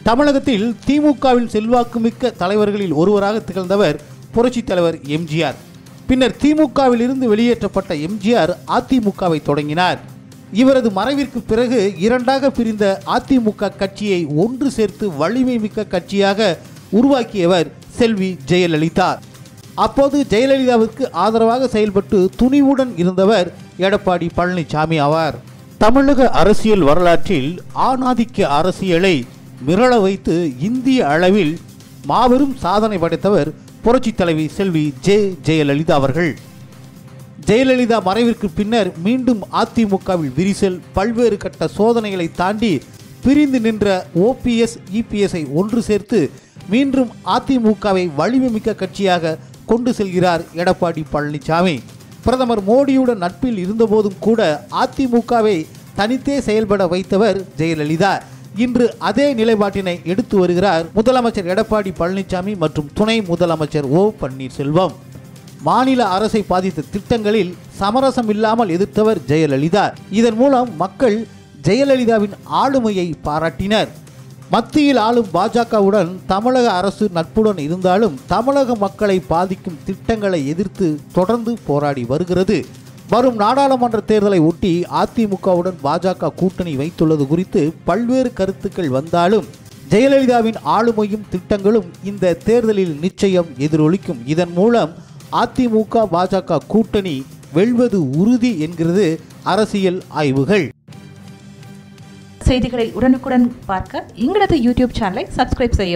தமிழகத்தில் திமுகவின் செல்வாக்குமிக்க தலைவர்களில் ஒருவராக திகழ்ந்தவர் புரட்சித் தலைவர் எம்ஜிஆர் பின்னர் திமுகவில் இருந்து வெளியேற்றப்பட்ட எம்ஜிஆர் அதிமுகவை தொடங்கினார் இவரது மறைவிற்கு பிறகு இரண்டாக பிரிந்த அதிமுக கட்சியை ஒன்று சேர்த்து வலிமை மிக்க கட்சியாக உருவாக்கியவர் செல்வி ஜெயலலிதா அப்போது ஜெயலலிதாவிற்கு ஆதரவாக செயல்பட்டு துணிவுடன் இருந்தவர் எடப்பாடி பழனிசாமி ஆவார் தமிழக அரசியல் வரலாற்றில் ஆணாதிக்க அரசியலை மிரள வைத்து இந்திய அளவில் மாபெரும் சாதனை படைத்தவர் புரட்சித் தலைவி செல்வி ஜே ஜெயலலிதா அவர்கள் ஜெயலலிதா மறைவிற்கு பின்னர் மீண்டும் அதிமுகவில் விரிசல் பல்வேறு கட்ட சோதனைகளை தாண்டி பிரிந்து நின்ற ஓபிஎஸ் இபிஎஸ்ஐ ஒன்று சேர்த்து மீண்டும் அதிமுகவை வலிமைமிக்க கட்சியாக கொண்டு செல்கிறார் எடப்பாடி பழனிசாமி பிரதமர் மோடியுடன் நட்பில் இருந்தபோதும் கூட அதிமுகவை தனித்தே செயல்பட வைத்தவர் ஜெயலலிதா இன்று அதே நிலைப்பாட்டினை எடுத்து வருகிறார் முதலமைச்சர் எடப்பாடி பழனிசாமி மற்றும் துணை முதலமைச்சர் ஓ பன்னீர்செல்வம் மாநில அரசை பாதித்த திட்டங்களில் சமரசம் இல்லாமல் எதிர்த்தவர் ஜெயலலிதா இதன் மூலம் மக்கள் ஜெயலலிதாவின் ஆளுமையை பாராட்டினர் மத்தியில் ஆளும் பாஜகவுடன் தமிழக அரசு நட்புடன் இருந்தாலும் தமிழக மக்களை பாதிக்கும் திட்டங்களை எதிர்த்து தொடர்ந்து போராடி வருகிறது வரும் நாடாளுமன்ற தேர்தலை ஒட்டி அதிமுகவுடன் பாஜக கூட்டணி வைத்துள்ளது குறித்து பல்வேறு கருத்துக்கள் வந்தாலும் ஜெயலலிதாவின் ஆளுமையும் திட்டங்களும் இந்த தேர்தலில் நிச்சயம் எதிரொலிக்கும் இதன் மூலம் அதிமுக பாஜக கூட்டணி வெல்வது உறுதி என்கிறது அரசியல் ஆய்வுகள் செய்திகளை உடனுக்குடன் பார்க்க எங்களது யூடியூப் சேனலை சப்ஸ்கிரைப் செய்ய